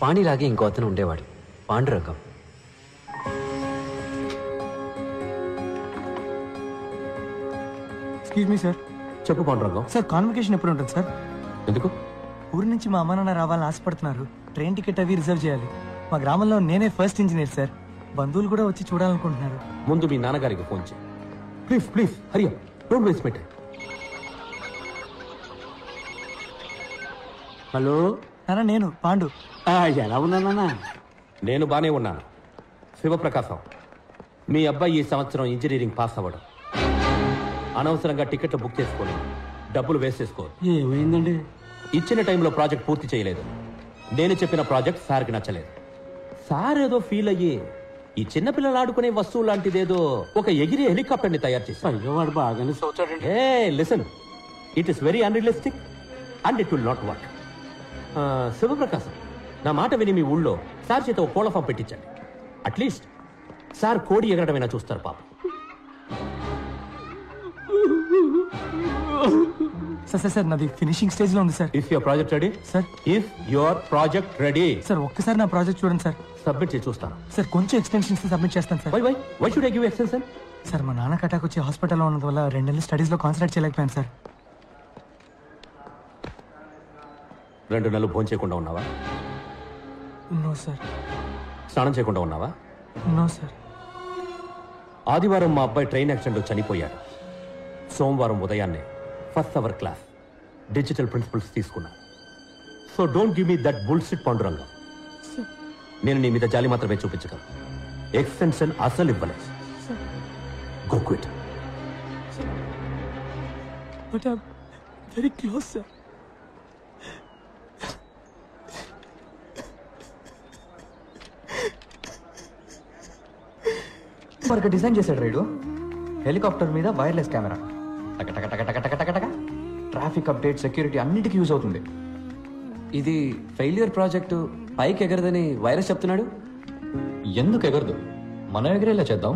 పాణిలాగే ఇంకో అతను ఉండేవాడు పాండురంగం ఎక్స్క్యూజ్ మీ సార్ చెప్పు పాండురంగం సార్ కాన్వకేషన్ ఎప్పుడు ఉంటుంది సార్ ఎందుకు ఊరి నుంచి మా అమ్మ నాన్న రావాలని ఆశపడుతున్నారు ట్రైన్ టికెట్ అవి రిజర్వ్ చేయాలి మా గ్రామంలో నేనే ఫస్ట్ ఇంజనీర్ సార్ బంధువులు కూడా వచ్చి చూడాలనుకుంటున్నారు ముందు మీ నాన్నగారికి ఫోన్ చేయి please please Hariya don't waste my hello నాన్న నేను పాండు ఆ, ఎలా ఉన్నానన్నా నేను బానే ఉన్నాను శివప్రకాశం మీ అబ్బాయి ఈ సంవత్సరం ఇంజనీరింగ్ పాస్ అవ్వడం అనవసరంగా టికెట్లు బుక్ చేసుకొని డబ్బులు వేస్ట్ చేసుకో ఏమైందండి ఇచ్చిన టైంలో ప్రాజెక్ట్ పూర్తి చేయలేదు నేను చెప్పిన ప్రాజెక్ట్ సార్కి నచ్చలేదు సార్ ఏదో ఫీల్ అయ్యి ఈ చిన్న పిల్లలు ఆడుకునే వస్తువు లాంటిదేదో ఒక ఎగిరి హెలికాప్టర్ ని తయారు చేశారు అయ్యో వాడు బాగానే చూచాడండి hey listen it is very unrealistic and it will not work Sivaprakasam నా మాట విని మీ ఊళ్ళో సార్ చేత ఒక కోళ్ళ ఫామ్ పెట్టించండి అట్లీస్ట్ సార్ కోడి ఎగరడమైనా చూస్తారు పాప సార్ సార్ సార్ నాది ఫినిషింగ్ స్టేజ్ లో ఉంది sir if your project ready sir if your project ready sir ఒక్కసారి నా ప్రాజెక్ట్ చూడండి సార్ సబ్మిట్ చేసి చూస్తాను సార్ కొంచెం ఎక్స్టెన్షన్స్ సబ్మిట్ చేస్తాను sir why why why should I give extension sir మా నాన్న అటాక్ వచ్చి హాస్పిటల్లో ఉన్నందు వల్ల రెండు నెలలు స్టడీస్ లో కాన్సన్ట్రేట్ చేయలేకపోయాను సార్ రెండు నెలలు భోజనం చేయకుండా ఉన్నావా నో సార్ స్నానం చేయకుండా ఉన్నావా నో సార్ ఆదివారం మా అబ్బాయి ట్రైన్ యాక్సిడెంట్లో చనిపోయాడు సోమవారం ఉదయాన్నే first hour class digital principles తీసుకున్నా so don't give me that bullshit Pandurangam నేను నీ మీద జాలి మాత్రమే చూపించగలను ఎక్స్టెన్షన్ అసలు ఇవ్వలేదు go quit but very close sir వరకు డిజైన్ చేశాడు రైడు హెలికాప్టర్ మీద వైర్లెస్ కెమెరా టక టక టక టక టక టక టక ట్రాఫిక్ అప్డేట్ సెక్యూరిటీ అన్నిటికీ యూజ్ అవుతుంది ఇది ఫెయిల్యూర్ ప్రాజెక్టు పైకి ఎగరదని వైరస్ చెప్తున్నాడు ఎందుకు ఎగరదు మనం ఎగిరేలా చేద్దాం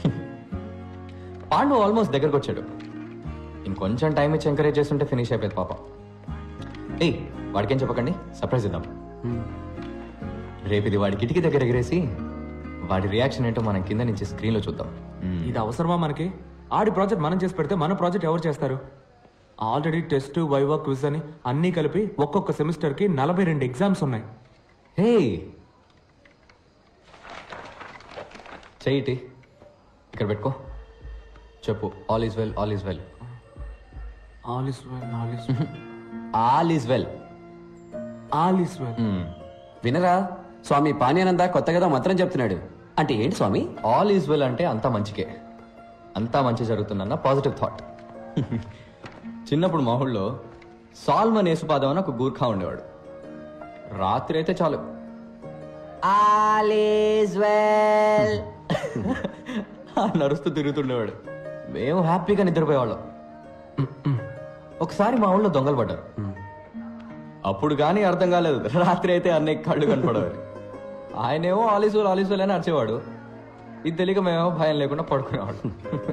పాండు ఆల్మోస్ట్ దగ్గరకు వచ్చాడు ఇంకొంచెం టైం ఇచ్చి ఎంకరేజ్ చేస్తుంటే ఫినిష్ అయిపోయింది పాప ఏయ్ వాడికేం చెప్పకండి సర్ప్రైజ్ ఇద్దాం రేపు ఇది వాడి కిటికీ దగ్గర ఎగిరేసి వాడి రియాక్షన్ ఏంటో మనం కింద నుంచి స్క్రీన్లో చూద్దాం మ్మ్. ఇది అవసరమా మనకి ఆడి ప్రాజెక్ట్ మనం చేసి పెడితే మన ప్రాజెక్ట్ ఎవరు చేస్తారు ఆల్రెడీ టెస్ట్ వైవా క్విజ్ అని అన్నీ కలిపి ఒక్కొక్క సెమిస్టర్ కి నలభై రెండు ఎగ్జామ్స్ ఉన్నాయి హే చెయ్యిటి ఇక్కడ పెట్టుకో చెప్పు all is well all is well all is well all is all is well all is well వినరా స్వామి పానీయానంద కొత్తగా మంత్రం చెప్తున్నాడు అంటే ఏంటి స్వామి ఆల్ ఈజ్ వెల్ అంటే అంతా మంచికే అంతా మంచి జరుగుతుందన్న పాజిటివ్ థాట్ చిన్నప్పుడు మా ఊళ్ళో సాల్మన్ యేసుపాదం అని ఒక గూర్ఖా ఉండేవాడు రాత్రి అయితే చాలు ఆల్ ఈజ్ వెల్ నరుస్తూ తిరుగుతుండేవాడు మేము హ్యాపీగా నిద్రపోయేవాళ్ళం ఒకసారి మా ఊళ్ళో దొంగలు పడ్డారు అప్పుడు కానీ అర్థం కాలేదు రాత్రి అయితే అన్నయ్య కళ్ళు కనపడేవారు ఆయనేమో ఆలీసులు ఆలీసులు అని అరిచేవాడు ఇది తెలియక మేమేమో భయం లేకుండా పడుకునేవాడు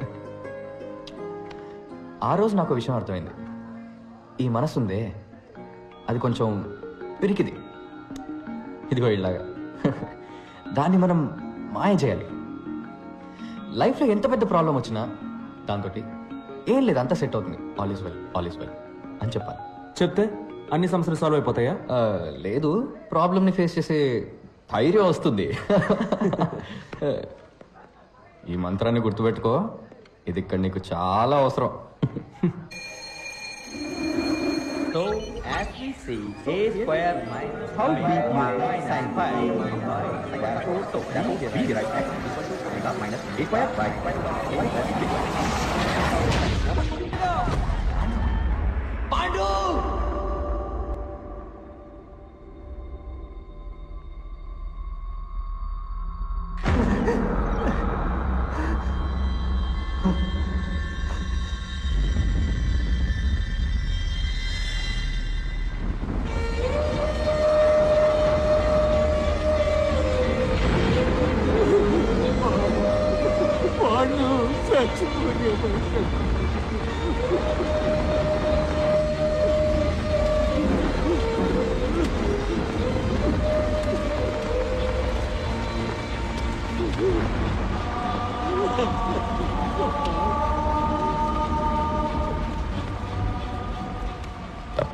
ఆ రోజు నాకు విషయం అర్థమైంది ఈ మనసు ఉందే అది కొంచెం పిరికిది ఇదిగో ఇలాగా దాన్ని మనం మాయ చేయాలి లైఫ్లో ఎంత పెద్ద ప్రాబ్లం వచ్చినా దాంతో ఏం లేదు అంతా సెట్ అవుతుంది all is well all is well అని చెప్పాలి చెప్తే అన్ని సమస్యలు సాల్వ్ అయిపోతాయా ఆ, లేదు ప్రాబ్లమ్ని ఫేస్ చేసే ధైర్యం వస్తుంది ఈ మంత్రాన్ని గుర్తుపెట్టుకో ఇది ఇక్కడ నీకు చాలా అవసరం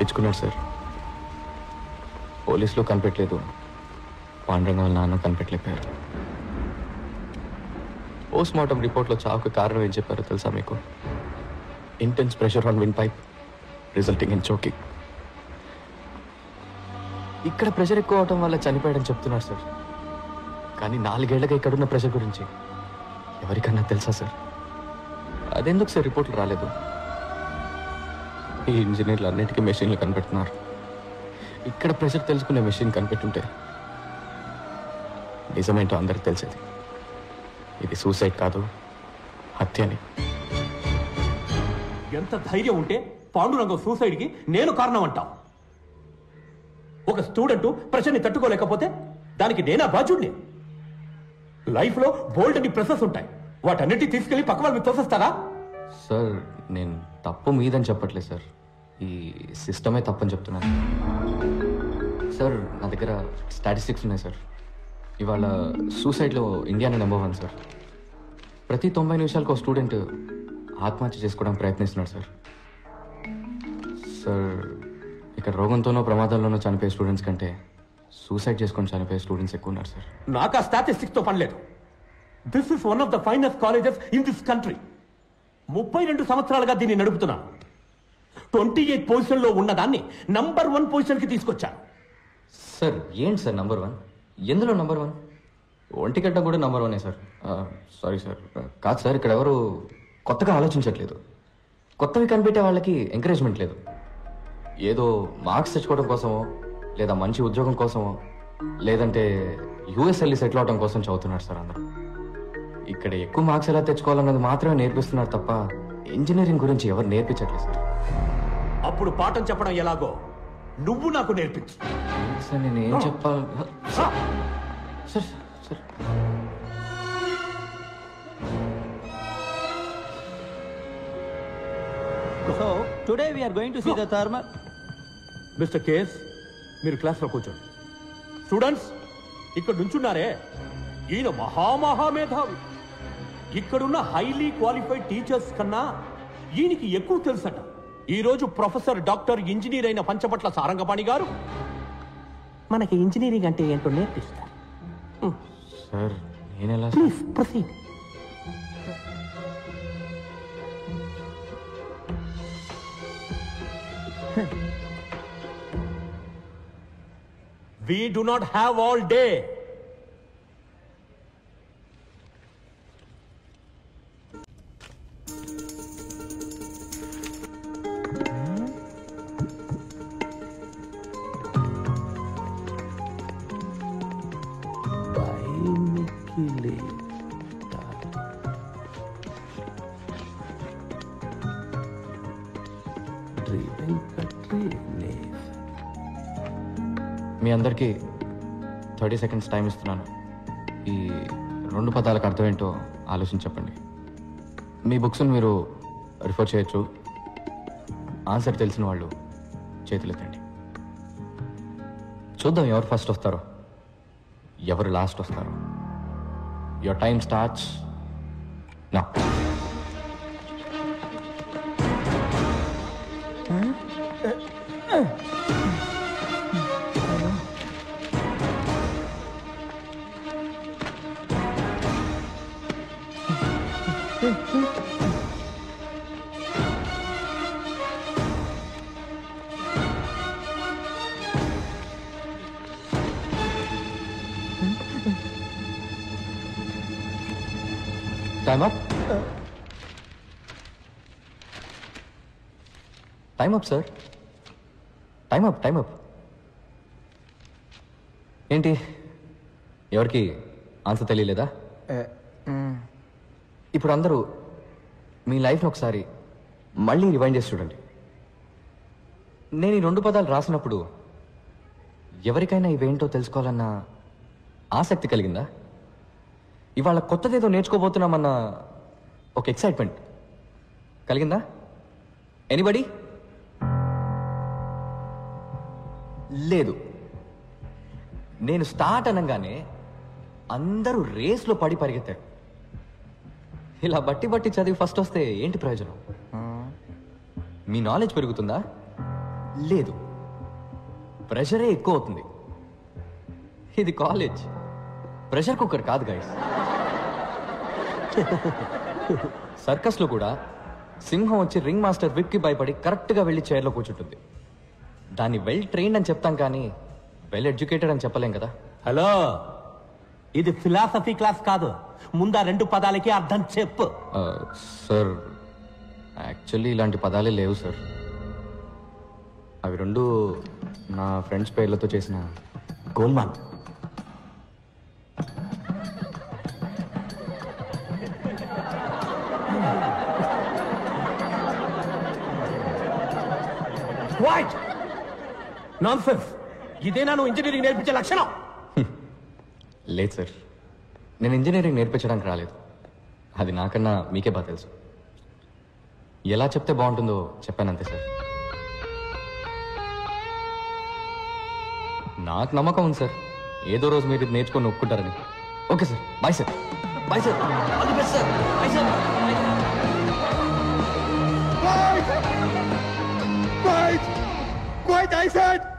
తప్పించుకున్నాడు సార్ పోలీసులో కనిపెట్టలేదు పాండురంగ వాళ్ళ నాన్న కనిపెట్టలేకపోయారు పోస్ట్ మార్టం రిపోర్ట్లో చావుకు కారణం ఏం చెప్పారో తెలుసా మీకు intense pressure on windpipe resulting in choking ఇక్కడ ప్రెషర్ ఎక్కువ అవటం వల్ల చనిపోయాడని చెప్తున్నారు సార్ కానీ నాలుగేళ్లగా ఇక్కడున్న ప్రెషర్ గురించి ఎవరికన్నా తెలుసా సార్ అదెందుకు సార్ రిపోర్ట్లు రాలేదు ఈ ఇంజనీర్లు అన్నిటికీ మెషిన్లు కనిపెడుతున్నారు ఇక్కడ ప్రెషర్ తెలుసుకునే మెషిన్ కనిపెట్టుంటే నిజమేంటో అందరికి తెలిసేది ఇది సూసైడ్ కాదు హత్య అని ఎంత ధైర్యం ఉంటే పాండురంగం సూసైడ్కి నేను కారణం అంటావు ఒక స్టూడెంట్ ప్రెషర్ని తట్టుకోలేకపోతే దానికి నేనా బాధ్యుడిని లైఫ్లో బోల్డ్ అని ప్రెసెస్ ఉంటాయి వాటన్నిటి తీసుకెళ్లి పక్క వాళ్ళకి తోసేస్తారా సార్ నేను తప్పు మీదని చెప్పట్లేదు సార్ ఈ సిస్టమే తప్పని చెప్తున్నాను సార్ నా దగ్గర స్టాటిస్టిక్స్ ఉన్నాయి సార్ ఇవాళ సూసైడ్లో ఇండియానే నెంబర్ వన్ సార్ ప్రతి తొంభై నిమిషాలకు ఒక స్టూడెంట్ ఆత్మహత్య చేసుకోవడానికి ప్రయత్నిస్తున్నాడు సార్ సార్ ఇక్కడ రోగంతోనో ప్రమాదాల్లోనో చనిపోయే స్టూడెంట్స్ కంటే సూసైడ్ చేసుకొని చనిపోయే స్టూడెంట్స్ ఎక్కువ ఉన్నారు సార్ నాకు ఆ స్టాటిస్టిక్స్ తో పని లేదు this is one of the finest colleges in this country ముప్పై రెండు సంవత్సరాలుగా దీన్ని నడుపుతున్నాను ట్వంటీ ఎయిట్ పొజిషన్ లో ఉన్నదాన్ని నంబర్ వన్ పొజిషన్ కి తీసుకొచ్చాను సార్ ఏంటి సార్ నంబర్ వన్ ఎందులో నంబర్ వన్ ఒంటిగడ్డ కూడా నంబర్ వనే సార్ సారీ సార్ కాదు సార్ ఇక్కడ ఎవరు కొత్తగా ఆలోచించట్లేదు కొత్తవి కనిపెట్టే వాళ్ళకి ఎంకరేజ్మెంట్ లేదు ఏదో మార్క్స్ తెచ్చుకోవడం కోసమో లేదా మంచి ఉద్యోగం కోసమో లేదంటే యూఎస్ వెళ్ళి సెటిల్ అవడం కోసం చదువుతున్నారు సార్ అందరూ ఇక్కడ ఎక్కువ మార్క్స్ ఎలా తెచ్చుకోవాలన్నది మాత్రమే నేర్పిస్తున్నారు తప్ప ఇంజనీరింగ్ గురించి ఎవరు నేర్పించట్లేదు సార్ అప్పుడు పాఠం చెప్పడం ఎలాగో నువ్వు నాకు నేర్పించు సార్ నేను ఏం చెప్పాలి sir sir sir So, today we are going to see the thermal. Mister కేస్ మీరు క్లాస్లో కూర్చోండి స్టూడెంట్స్ ఇక్కడ నుంచున్నారే ఈయన మహామహామేధావి ఇక్కడున్న హైలీ క్వాలిఫైడ్ టీచర్స్ కన్నా ఈయనకి ఎక్కువ తెలుసట ఈ రోజు ప్రొఫెసర్ డాక్టర్ ఇంజనీర్ అయిన పంచపట్ల సారంగపాణి గారు మనకి ఇంజనీరింగ్ అంటే ఏంటో నేర్పిస్తారు సార్ నేను ఎలా please proceed We do not have all day. మీ అందరికీ థర్టీ సెకండ్స్ టైం ఇస్తున్నాను ఈ రెండు పదాలకు అర్థం ఏంటో ఆలోచించి చెప్పండి మీ బుక్స్ని మీరు రిఫర్ చేయొచ్చు ఆన్సర్ తెలిసిన వాళ్ళు చేతులెత్తండి చూద్దాం ఎవరు ఫస్ట్ వస్తారో ఎవరు లాస్ట్ వస్తారో యువర్ టైం స్టార్ట్స్ నా time up time up sir time up time up ఏంటి ఎవరికి ఆన్సర్ తెలియలేదా ఇప్పుడు అందరూ మీ లైఫ్ని ఒకసారి మళ్ళీ రివైండ్ చేసి చూడండి నేను ఈ రెండు పదాలు రాసినప్పుడు ఎవరికైనా ఇవేంటో తెలుసుకోవాలన్న ఆసక్తి కలిగిందా ఇవాళ కొత్తదేదో నేర్చుకోబోతున్నామన్న ఒక ఎక్సైట్మెంట్ కలిగిందా ఎనీబడి లేదు నేను స్టార్ట్ అనగానే అందరూ రేస్లో పడి పరిగెత్తారు ఇలా బట్టి బట్టి చదివి ఫస్ట్ వస్తే ఏంటి ప్రయోజనం మీ నాలెడ్జ్ పెరుగుతుందా లేదు ప్రెషరే ఎక్కువ అవుతుంది ఇది కాలేజ్ ప్రెషర్ కుక్కర్ కాదు గైస్ సర్కస్లో కూడా సింహం వచ్చి రింగ్ మాస్టర్ విక్కి భయపడి కరెక్ట్గా వెళ్ళి చైర్లో కూర్చుంటుంది దాన్ని వెల్ ట్రైన్డ్ అని చెప్తాం కానీ వెల్ ఎడ్యుకేటెడ్ అని చెప్పలేం కదా హలో ఇది ఫిలాసఫీ క్లాస్ కాదు ముందా రెండు పదాలకి అర్థం చెప్పు సార్ యాక్చువల్లీ ఇలాంటి పదాలే లేవు సార్ అవి రెండు నా ఫ్రెండ్స్ పేర్లతో చేసిన గోల్మాల్ వాట్ నాన్సెన్స్ ఇదేనా నువ్వు ఇంజనీరింగ్ నేర్పించే లక్షణం లేదు సార్ నేను ఇంజనీరింగ్ నేర్పించడానికి రాలేదు అది నాకన్నా మీకే బాగా తెలుసు ఎలా చెప్తే బాగుంటుందో చెప్పానంతే సార్ నాకు నమ్మకం ఉంది సార్ ఏదో రోజు మీరు ఇది నేర్చుకొని ఒప్పుకుంటారని okay sir bye sir bye sir all the best sir bye sir Quiet! Quiet, I said!